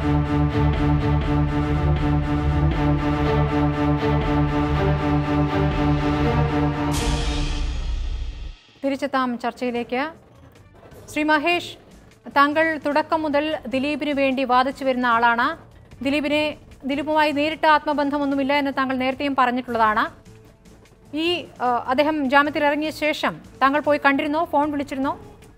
തിരിച്ചെത്താം ചർച്ചയിലേക്ക് ശ്രീ മഹേഷ് താങ്കൾ തുടക്കം മുതൽ ദിലീപിന് വേണ്ടി വാദിച്ചു വരുന്ന ആളാണ് ദിലീപിനെ ദിലീപുമായി നേരിട്ട് ആത്മബന്ധമൊന്നുമില്ല എന്ന് താങ്കൾ നേരത്തെയും പറഞ്ഞിട്ടുള്ളതാണ് ഈ ആ, അദ്ദേഹം ജാമ്യത്തിൽ ഇറങ്ങിയ ശേഷം താങ്കൾ പോയി കണ്ടിരുന്നോ ഫോൺ വിളിച്ചിരുന്നോ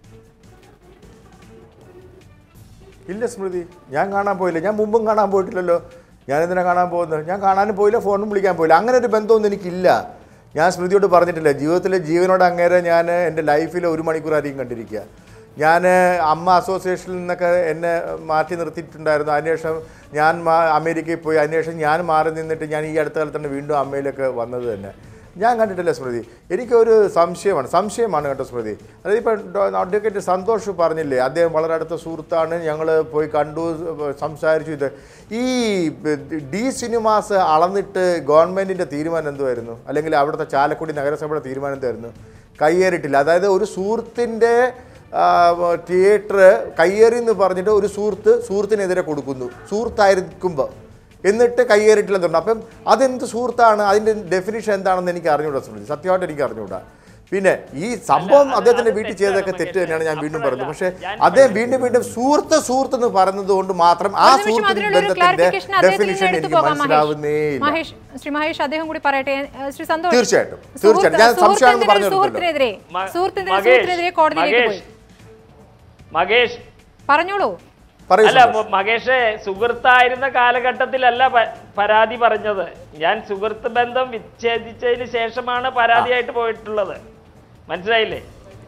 ഇല്ല സ്മൃതി ഞാൻ കാണാൻ പോയില്ല ഞാൻ മുമ്പും കാണാൻ പോയിട്ടില്ലല്ലോ ഞാൻ എന്തിനാ കാണാൻ പോകുന്നത് ഞാൻ കാണാനും പോയില്ല ഫോണും വിളിക്കാൻ പോയില്ല അങ്ങനെ ഒരു ബന്ധമൊന്നും എനിക്കില്ല ഞാൻ സ്മൃതിയോട് പറഞ്ഞിട്ടില്ല ജീവിതത്തിലെ ജീവനോട് അങ്ങേരെ ഞാൻ എൻ്റെ ലൈഫിൽ ഒരു മണിക്കൂറായിരിക്കും കണ്ടിരിക്കുക ഞാൻ അമ്മ അസോസിയേഷനിൽ നിന്നൊക്കെ എന്നെ മാറ്റി നിർത്തിയിട്ടുണ്ടായിരുന്നു അതിനുശേഷം ഞാൻ മാ അമേരിക്കയിൽ പോയി അതിനുശേഷം ഞാൻ മാറി നിന്നിട്ട് ഞാൻ ഈ അടുത്ത കാലത്താണ് വീണ്ടും അമ്മയിലൊക്കെ വന്നത് തന്നെ ഞാൻ കണ്ടിട്ടില്ല സ്മൃതി എനിക്കൊരു സംശയമാണ് സംശയമാണ് കേട്ടോ സ്മൃതി അതായത് ഇപ്പം അഡ്വക്കേറ്റ് സന്തോഷ് പറഞ്ഞില്ലേ അദ്ദേഹം വളരെ അടുത്ത സുഹൃത്താണ് ഞങ്ങൾ പോയി കണ്ടു സംസാരിച്ചു ഇത് ഈ ഡി സിനിമാസ് അളന്നിട്ട് ഗവൺമെൻറ്റിൻ്റെ തീരുമാനം എന്തുമായിരുന്നു അല്ലെങ്കിൽ അവിടുത്തെ ചാലക്കുടി നഗരസഭയുടെ തീരുമാനം എന്തായിരുന്നു കയ്യേറിയിട്ടില്ല അതായത് ഒരു സുഹൃത്തിൻ്റെ തിയേറ്റർ കയ്യേറി എന്ന് പറഞ്ഞിട്ട് ഒരു സുഹൃത്ത് സുഹൃത്തിനെതിരെ കൊടുക്കുന്നു സുഹൃത്തായിരിക്കുമ്പോൾ എന്നിട്ട് കയ്യേറിയിട്ടില്ലെന്നുണ്ട് അപ്പം അതെന്ത് സുഹൃത്താണ് അതിൻ്റെ ഡെഫിനിഷൻ എന്താണെന്ന് എനിക്ക് അറിഞ്ഞൂടാ സ്മൃതി സത്യമായിട്ട് എനിക്ക് അറിഞ്ഞൂടാ പിന്നെ ഈ സംഭവം അദ്ദേഹത്തിന്റെ വീട്ടിൽ ചെയ്തതൊക്കെ തെറ്റ് തന്നെയാണ് ഞാൻ വീണ്ടും പറയുന്നത് പക്ഷേ അദ്ദേഹം വീണ്ടും വീണ്ടും സുഹൃത്ത് സുഹൃത്ത് എന്ന് പറയുന്നത് കൊണ്ട് മാത്രം ആ ഒരു നിമിഷം സുഹൃത്തിന്റെ അതിനുള്ള ഒരു ബന്ധത്തിന്റെ clarification അദ്ദേഹത്തിൽ നിന്ന് ഡെഫിനിഷൻ എടുത്തു എനിക്ക് പോകാം മനസ്സിലാവുന്നേ മഹേഷ് ഇല്ല മഹേഷ് ശ്രീ മഹേഷ് അദ്ദേഹം കൂടി പറയട്ടെ ഏ, ശ്രീ സന്തോഷ് തീർച്ചയായിട്ടും, സുഹൃത്ത്- തീർച്ചയായിട്ടും. ഞാൻ സംശയമാണെന്ന് സുഹൃത്തിനെതിരെ- പറഞ്ഞു സുഹൃത്തിനെതിരെ മ- സുഹൃത്തിനെതിരെ മകേഷ്, സുഹൃത്തിനെതിരെ കോടതിയിലേക്ക് പോയി മകേഷ് മകേഷ് പറഞ്ഞോളൂ പറയൂ അല്ല സന്തോഷ്. മ- മകേഷേ സുഹൃത്തായിരുന്ന കാലഘട്ടത്തിലല്ല പ- പരാതി പറഞ്ഞത് ഞാൻ സുഹൃത്ത് ബന്ധം വിച്ഛേദിച്ചതിന് ശേഷമാണ് പരാതിയായിട്ട് പോയിട്ടുള്ളത് മനസ്സിലായില്ലേ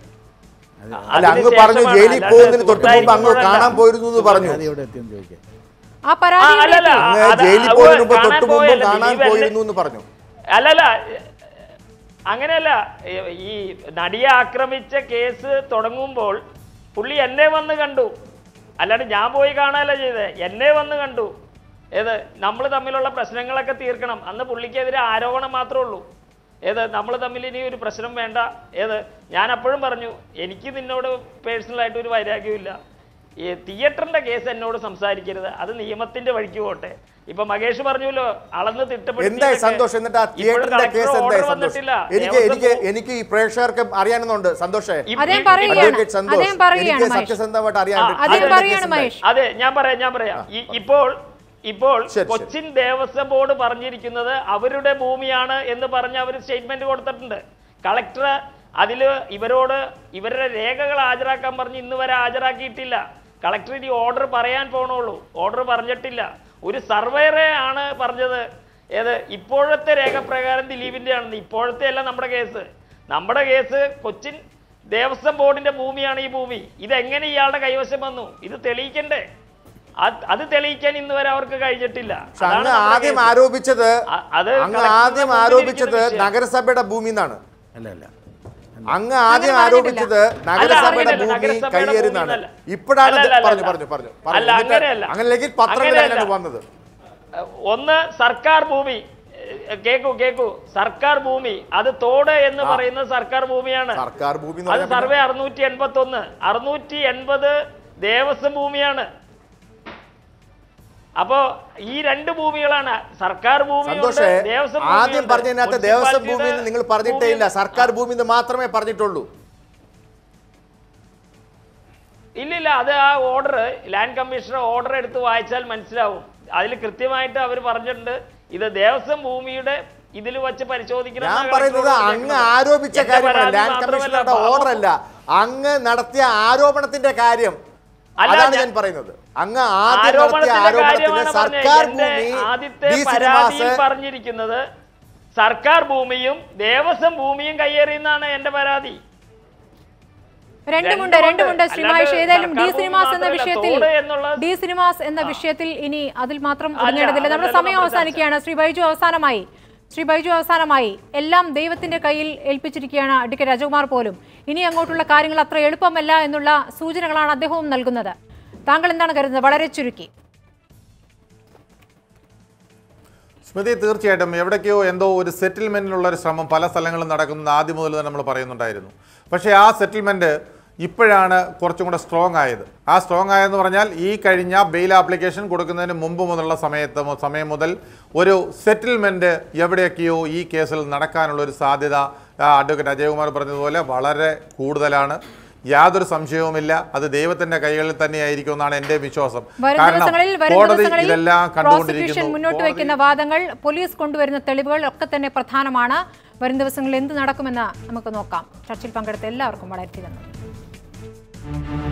അല്ല അങ്ങ് അതിന് പറഞ്ഞു ശേഷമാണ്, ജയിലിൽ അല്ലാതെ പോകുന്നതിന് തൊട്ട് മുമ്പ് അങ്ങ് സുഹൃത്തായിരിക്കുമ്പോഴല്ല. കാണാൻ പോയിരുന്നു എന്ന് പറഞ്ഞു അത് എവിടെ എത്തിയെന്ന് ചോദിക്കാം ആ ആ, പരാതി അല്ലല്ല അങ്ങ് അത് ജയിലിൽ അത് പോകുന്നതിന് മുമ്പ് കാണാൻ തൊട്ട് മുമ്പ് പോയല്ല, കാണാൻ ദിലീപ് അല്ലേ- പോയിരുന്നു എന്ന് പറഞ്ഞു അല്ലല്ല അങ്ങനെയല്ല ഈ- ഈ നടിയെ ആക്രമിച്ച കേസ് തുടങ്ങുമ്പോൾ പുള്ളി എന്നെ വന്ന് കണ്ടു അല്ലാണ്ട് ഞാൻ പോയി കാണാനല്ല ചെയ്തത് എന്നെ വന്ന് കണ്ടു ഏത് നമ്മൾ തമ്മിലുള്ള പ്രശ്നങ്ങളൊക്കെ തീർക്കണം അന്ന് പുള്ളിക്കെതിരെ ആരോപണം മാത്രമേ ഉള്ളൂ ഏത് നമ്മൾ തമ്മിൽ ഇനി ഒരു പ്രശ്നം വേണ്ട ഏത് ഞാൻ അപ്പോഴും പറഞ്ഞു എനിക്ക് നിന്നോട് പേഴ്സണലായിട്ട് ഒരു വൈരാഗ്യമില്ല ഈ തിയേറ്ററിന്റെ കേസ് എന്നോട് സംസാരിക്കരുത് അത് നിയമത്തിന്റെ വഴിക്ക് പോട്ടെ ഇപ്പൊ മകേഷ് പറഞ്ഞല്ലോ അളന്ന് എന്തായി സന്തോഷം എന്നിട്ട് ആ തിയേറ്ററിന്റെ കേസ് എന്തായി സന്തോഷം എനിക്ക് എനിക്ക് എനിക്ക് ഈ പ്രേക്ഷകർക്ക് അറിയാനെന്നുണ്ട് സന്തോഷേ അദ്ദേഹം പറയുകയാണ് അഡ്വക്കേറ്റ് സന്തോഷ് അദ്ദേഹം പറയുകയാണ് എനിക്ക് മഹേഷ് സത്യസന്ധമായിട്ട് അറിയാൻ ആ, പറ്റും. അദ്ദേഹം തിയേറ്ററിന്റെ പറയുകയാണ് കേസ് എന്തായി? മഹേഷ് അതെ ഞാൻ പറയാം ഞാൻ പറയാം ഈ- ഇപ്പോൾ ഇപ്പോൾ ശരി. കൊച്ചിൻ ദേവസ്വം ബോർഡ് പറഞ്ഞിരിക്കുന്നത് അവരുടെ ഭൂമിയാണ് എന്ന് പറഞ്ഞ് അവർ സ്റ്റേറ്റ്മെന്റ് കൊടുത്തിട്ടുണ്ട് കളക്ടർ അതിൽ ഇവരോട് ഇവരുടെ രേഖകൾ ഹാജരാക്കാൻ പറഞ്ഞ് ഇന്ന് വരെ ഹാജരാക്കിയിട്ടില്ല കളക്ടർ ഇനി ഓർഡർ പറയാൻ പോണുള്ളൂ ഓർഡർ പറഞ്ഞിട്ടില്ല ഒരു സർവേറെ ആണ് പറഞ്ഞത് ഏത് ഇപ്പോഴത്തെ രേഖ പ്രകാരം ദിലീപിന്റെ ആണെന്ന് ഇപ്പോഴത്തെ അല്ല നമ്മുടെ കേസ് നമ്മുടെ കേസ് കൊച്ചിൻ ദേവസ്വം ബോർഡിന്റെ ഭൂമിയാണ് ഈ ഭൂമി ഇതെങ്ങനെ ഇയാളുടെ കൈവശം വന്നു ഇത് തെളിയിക്കണ്ടേ അത് അത് തെളിയിക്കാൻ ഇന്ന് വരെ അവർക്ക് കഴിഞ്ഞിട്ടില്ല പക്ഷെ അതാണ് അങ്ങ് നമ്മുടെ ആദ്യം കേസ്. ആരോപിച്ചത് അ- അത് അങ്ങ് കളക്ടറുടെ ആദ്യം മുമ്പിൽ ആരോപിച്ചത് ഇരിക്കുന്ന വിഷയം. നഗരസഭയുടെ ഭൂമി എന്നാണ് അല്ല അല്ല അങ്ങ് ആദ്യം അങ്ങനെ ആരോപിച്ചത് നഗരസഭയുടെ അങ്ങനെയല്ല, ഭൂമി നഗരസഭയുടെ കയ്യേറുന്നതാണ് ഭൂമി എന്നല്ല. ഇപ്പോഴാണ് അല്ല, ഇത് അല്ല, പറഞ്ഞു അല്ല. പറഞ്ഞു പറഞ്ഞു അല്ല, പറഞ്ഞു അങ്ങനെയല്ല. അങ്ങനെയെങ്കിൽ പത്രങ്ങളിൽ അങ്ങനെയല്ല. അങ്ങനെയാണ് വന്നത് ഒന്ന് സർക്കാർ ഭൂമി എ, കേക്കൂ കേക്കൂ സർക്കാർ ഭൂമി അത് തോട് എന്ന് പറയുന്നത് സർക്കാർ ഭൂമിയാണ് സർക്കാർ ഭൂമി എന്ന് അത് പറഞ്ഞാൽ സർവേ അറുന്നൂറ്റി എൺപത്തി ഒന്ന് അറുന്നൂറ്റി എൺപത് ദേവസ്വം ഭൂമിയാണ് അപ്പോ ഈ രണ്ട് ഭൂമികളാണ് സർക്കാർ ഭൂമിയുണ്ട് സന്തോഷേ ദേവസ്വം ആദ്യം ഭൂമിയുണ്ട്. പറഞ്ഞതിനകത്ത് ദേവസ്വം ഭൂമി എന്ന് മുനിസിപ്പാലിറ്റിയുടെ നിങ്ങൾ പറഞ്ഞിട്ടേ ഇല്ല ഭൂമി- സർക്കാർ ഭൂമി എന്ന് മാത്രമേ പറഞ്ഞിട്ടുള്ളൂ ഇല്ലില്ല അത് ആ ഓർഡർ ലാൻഡ് കമ്മീഷണർ ഓർഡർ എടുത്ത് വായിച്ചാൽ മനസ്സിലാവും അതിൽ കൃത്യമായിട്ട് അവർ പറഞ്ഞിട്ടുണ്ട് ഇത് ദേവസ്വം ഭൂമിയുടെ ഇതിൽ വെച്ച് പരിശോധിക്കണം ഞാൻ എന്നാണ് പറയുന്നത് കളക്ടറോട് അങ്ങ് പറഞ്ഞിട്ടുള്ളത്. ആരോപിച്ച എന്റെ കാര്യമാണ് പരാതി ലാൻഡ് മാത്രമല്ല, കമ്മീഷണറുടെ പാവം- ഓർഡർ അല്ല അങ്ങ് നടത്തിയ ആരോപണത്തിന്റെ കാര്യം അല്ല, അതാണ് ഞാൻ- ഞാൻ പറയുന്നത് അങ്ങ് ആദ്യം നടത്തിയ ആരോപണത്തിന്റെ ആരോപണത്തിന് കാര്യമാണ് സർക്കാർ പറഞ്ഞത്. എന്റെ ഭൂമി ആദ്യത്തെ ഡി പരാതിയിൽ സിനിമാസ് പറഞ്ഞിരിക്കുന്നത് സർക്കാർ ഭൂമിയും ദേവസ്വം ഭൂമിയും കയ്യേറിയെന്നാണ് എന്റെ പരാതി രണ്ടുമുണ്ട് രണ്ടുമുണ്ട്. രണ്ടുമുണ്ട് ശ്രീ അല്ലാതെ മഹേഷ് ഏതായാലും ഡി സർക്കാർ ഭൂമി സിനിമാസ് എന്ന മാത്രമല്ല, വിഷയത്തിൽ തോട് എന്നുള്ളത് ഡി സിനിമാസ് എന്ന വിഷയത്തിൽ ഇനി അതിൽ മാത്രം അല്ല, ഒതുങ്ങേണ്ടതില്ല നമ്മുടെ അതല്ലല്ലോ സമയം നമ്മുടെ അവസാനിക്കുകയാണ് ശ്രീ ബൈജു അവസാനമായി ശ്രീ ബൈജു അവസാനമായി എല്ലാം ദൈവത്തിന്റെ കയ്യിൽ ഏൽപ്പിച്ചിരിക്കുകയാണ് അഡ്വക്കേറ്റ് രാജകുമാർ പോലും ഇനി അങ്ങോട്ടുള്ള കാര്യങ്ങൾ അത്ര എളുപ്പമല്ല എന്നുള്ള സൂചനകളാണ് അദ്ദേഹവും നൽകുന്നത് താങ്കൾ എന്താണ് കരുതുന്നത് വളരെ ചുരുക്കി സ്മൃതി തീർച്ചയായിട്ടും എവിടേക്കോ എന്തോ ഒരു സെറ്റിൽമെന്റിനുള്ള ഒരു ശ്രമം പല സ്ഥലങ്ങളിലും നടക്കുന്നത് ആദ്യം മുതൽ തന്നെ നമ്മൾ പറയുന്നുണ്ടായിരുന്നു പക്ഷേ ആ സെറ്റിൽമെന്റ് ഇപ്പോഴാണ് കുറച്ചും കൂടെ സ്ട്രോങ് ആയത് ആ സ്ട്രോങ് ആയെന്ന് പറഞ്ഞാൽ ഈ കഴിഞ്ഞ ബെയിൽ ആപ്ലിക്കേഷൻ കൊടുക്കുന്നതിന് മുമ്പ് മുതലുള്ള സമയത്ത് മു- സമയം മുതൽ ഒരു സെറ്റിൽമെൻറ്റ് എവിടെയൊക്കെയോ ഈ കേസിൽ നടക്കാനുള്ള ഒരു സാധ്യത ആ, അഡ്വക്കേറ്റ് അജയകുമാർ പറഞ്ഞതുപോലെ വളരെ കൂടുതലാണ് യാതൊരു സംശയവുമില്ല അത് ദൈവത്തിന്റെ കൈകളിൽ തന്നെയായിരിക്കും എന്നാണ് എൻ്റെ വിശ്വാസം വരും കാരണം ദിവസങ്ങളിൽ വരും കോടതി ദിവസങ്ങളിൽ ഇതെല്ലാം പ്രോസിക്യൂഷൻ കണ്ടുകൊണ്ടിരിക്കുന്നു മുന്നോട്ട് കോടതി- വയ്ക്കുന്ന വാദങ്ങൾ പോലീസ് കൊണ്ടുവരുന്ന തെളിവുകൾ ഒക്കെ തന്നെ പ്രധാനമാണ് വരും ദിവസങ്ങളിൽ എന്ത് നടക്കുമെന്ന് നമുക്ക് നോക്കാം ചർച്ചയിൽ പങ്കെടുത്ത എല്ലാവർക്കും വളരെ നന്ദി